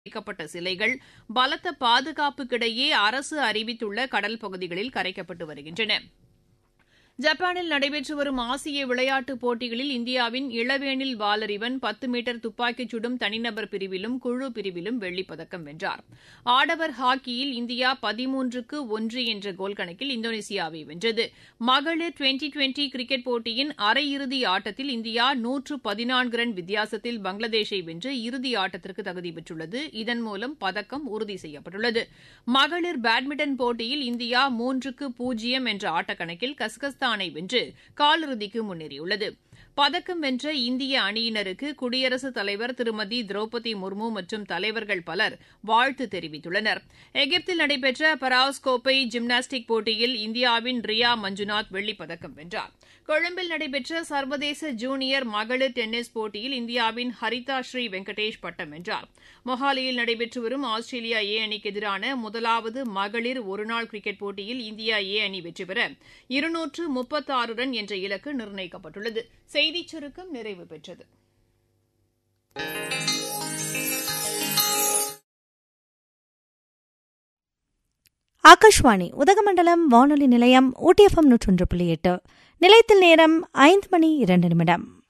வைக்கப்பட்ட சிலைகள் பலத்த பாதுகாப்புக்கிடையே அரசு அறிவித்துள்ள கடல் பகுதிகளில் கரைக்கப்பட்டு வருகின்றன ஜப்பானில் நடைபெற்று வரும் ஆசிய விளையாட்டுப் போட்டிகளில் இந்தியாவின் இளவேனில் வாலறிவன் பத்து மீட்டர் துப்பாக்கிச் சுடும் தனிநபர் பிரிவிலும் குழு பிரிவிலும் வெள்ளிப்பதக்கம் வென்றார் ஆடவர் ஹாக்கியில் இந்தியா பதிமூன்றுக்கு ஒன்று என்ற கோல் கணக்கில் இந்தோனேசியாவை வென்றது மகளிர் டுவெண்டி டுவெண்டி கிரிக்கெட் போட்டியின் அரையிறுதி ஆட்டத்தில் இந்தியா நூற்று பதினான்கு ரன் வித்தியாசத்தில் பங்களாதேஷை வென்று இறுதி ஆட்டத்திற்கு தகுதி பெற்றுள்ளது இதன் மூலம் பதக்கம் உறுதி செய்யப்பட்டுள்ளது மகளிர் பேட்மிண்டன் போட்டியில் இந்தியா மூன்றுக்கு பூஜ்ஜியம் என்ற ஆட்டக்கணக்கில் கஸ்கஸ்தான் பாகிஸ்தானை வென்று காலிறுதிக்கு முன்னேறியுள்ளது பதக்கம் வென்ற இந்திய அணியினருக்கு குடியரசுத் தலைவர் திருமதி திரௌபதி முர்மு மற்றும் தலைவர்கள் பலர் வாழ்த்து தெரிவித்துள்ளனர் எகிப்தில் நடைபெற்ற பராஸ் கோப்பை ஜிம்னாஸ்டிக் போட்டியில் இந்தியாவின் ரியா மஞ்சுநாத் வெள்ளிப்பதக்கம் வென்றார் கொழும்பில் நடைபெற்ற சர்வதேச ஜூனியர் மகளிர் டென்னிஸ் போட்டியில் இந்தியாவின் ஹரிதா ஸ்ரீ வெங்கடேஷ் பட்டம் வென்றார் மொஹாலியில் நடைபெற்று வரும் ஆஸ்திரேலியா ஏ அணிக்கு எதிரான முதலாவது மகளிர் ஒருநாள் கிரிக்கெட் போட்டியில் இந்தியா ஏ அணி வெற்றி பெற இருநூற்று முப்பத்தாறு ரன் என்ற இலக்கு நிர்ணயிக்கப்பட்டுள்ளது செய்திச் சுருக்கம் நிறைவு பெற்றது ஆகாஷ்வாணி உதகமண்டலம் வானொலி நிலையம் ஊட்டிஎஃப்எம் நூற்றொன்று புள்ளி எட்டு நிலையத்தில் நேரம் ஐந்து மணி இரண்டு நிமிடம்